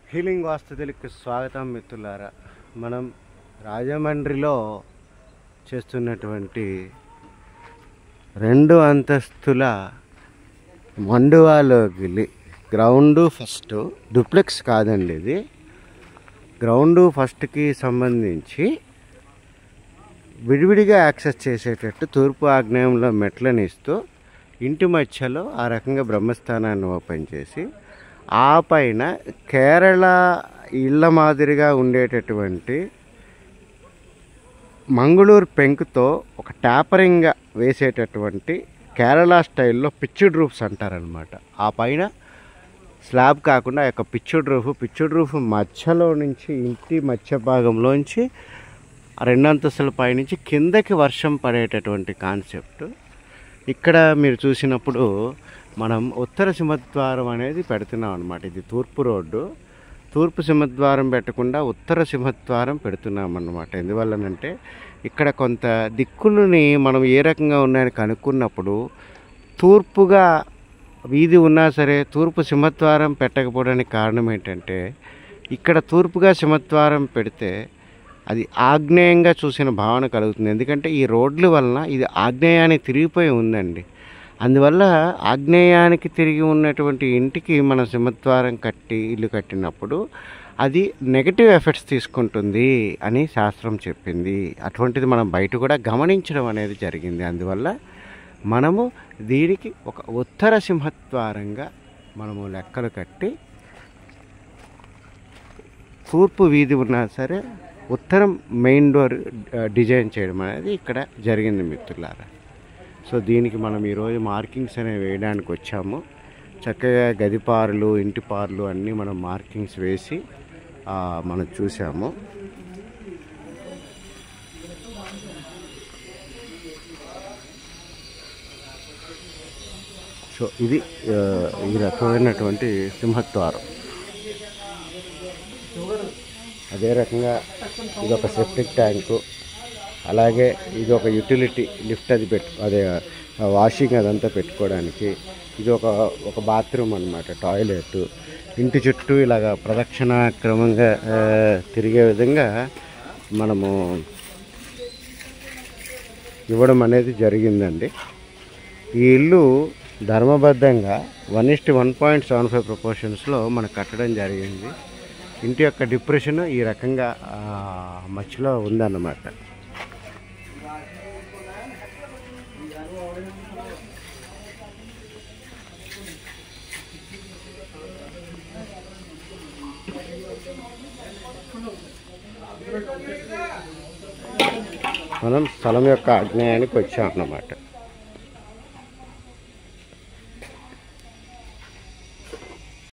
healing వాస్తుతులకి స్వాగతం మిత్రులారా మనం రాజమండ్రిలో చేస్తున్నటువంటి రెండు అంతస్తుల మండువాలోకి గ్రౌండ్ ఫస్ట్ డూప్లెక్స్ కాదండి ఇది గ్రౌండ్ ఫస్ట్కి సంబంధించి విడివిడిగా యాక్సెస్ చేసేటట్టు తూర్పు ఆగ్నేయంలో మెట్లను ఇస్తూ ఇంటి మధ్యలో ఆ రకంగా బ్రహ్మస్థానాన్ని ఓపెన్ చేసి ఆ పైన కేరళ ఇళ్ళ మాదిరిగా ఉండేటటువంటి మంగళూరు పెంకుతో ఒక ట్యాపరింగ్గా వేసేటటువంటి కేరళ స్టైల్లో పిచ్చుడ్ రూఫ్స్ అంటారనమాట ఆ పైన స్లాబ్ కాకుండా ఆ యొక్క పిచ్చుడ్ రూఫ్ పిచ్చుడ్ రూఫ్ మధ్యలో నుంచి ఇంటి మధ్య భాగంలోంచి ఆ రెండు అంతస్తుల పైనుంచి కిందకి వర్షం పడేటటువంటి కాన్సెప్ట్ ఇక్కడ మీరు చూసినప్పుడు మనం ఉత్తర సింహద్వారం అనేది పెడుతున్నాం అనమాట ఇది తూర్పు రోడ్డు తూర్పు సింహద్వారం పెట్టకుండా ఉత్తర సింహద్వారం పెడుతున్నాం అన్నమాట ఎందువల్లనంటే ఇక్కడ కొంత దిక్కులని మనం ఏ రకంగా ఉన్నాయని కనుక్కున్నప్పుడు తూర్పుగా వీధి ఉన్నా సరే తూర్పు సింహద్వారం పెట్టకపోవడానికి కారణం ఏంటంటే ఇక్కడ తూర్పుగా సింహద్వారం పెడితే అది ఆగ్నేయంగా చూసిన భావన కలుగుతుంది ఎందుకంటే ఈ రోడ్ల వలన ఇది ఆగ్నేయానికి తిరిగిపోయి ఉందండి అందువల్ల ఆగ్నేయానికి తిరిగి ఉన్నటువంటి ఇంటికి మన సింహద్వారం కట్టి ఇల్లు కట్టినప్పుడు అది నెగటివ్ ఎఫెక్ట్స్ తీసుకుంటుంది అని శాస్త్రం చెప్పింది అటువంటిది మనం బయట కూడా గమనించడం అనేది జరిగింది అందువల్ల మనము దీనికి ఒక ఉత్తర సింహద్వారంగా మనము లెక్కలు కట్టి తూర్పు వీధి ఉన్నా సరే ఉత్తరం మెయిన్ డోర్ ఆ, డిజైన్ చేయడం అనేది ఇక్కడ జరిగింది మిత్రులారా సో దీనికి మనం ఈరోజు మార్కింగ్స్ అనేవి వేయడానికి వచ్చాము చక్కగా గది పార్లు ఇంటి పార్లు అన్నీ మనం మార్కింగ్స్ వేసి ఆ, మనం చూసాము సో ఇది ఆ, ఈ రకమైనటువంటి సింహద్వారం అదే రకంగా ఇది ఒక సెప్టిక్ ట్యాంకు అలాగే ఇది ఒక యుటిలిటీ లిఫ్ట్ అది పెట్టు అదే ఆ వాషింగ్ అదంతా పెట్టుకోవడానికి ఇది ఒక ఒక బాత్రూమ్ అనమాట టాయిలెట్ ఇంటి చుట్టూ ఇలాగ ప్రదక్షిణ క్రమంగా ఆ, తిరిగే విధంగా మనము ఇవ్వడం అనేది జరిగిందండి ఈ ఇల్లు ధర్మబద్ధంగా one is to one point seven five ప్రపోర్షన్స్లో మనకు కట్టడం జరిగింది ఇంటి యొక్క డిప్రెషన్ ఈ రకంగా ఆ, మధ్యలో ఉందన్నమాట మనం స్థలం యొక్క అజ్ఞాయానికి వచ్చాం అన్నమాట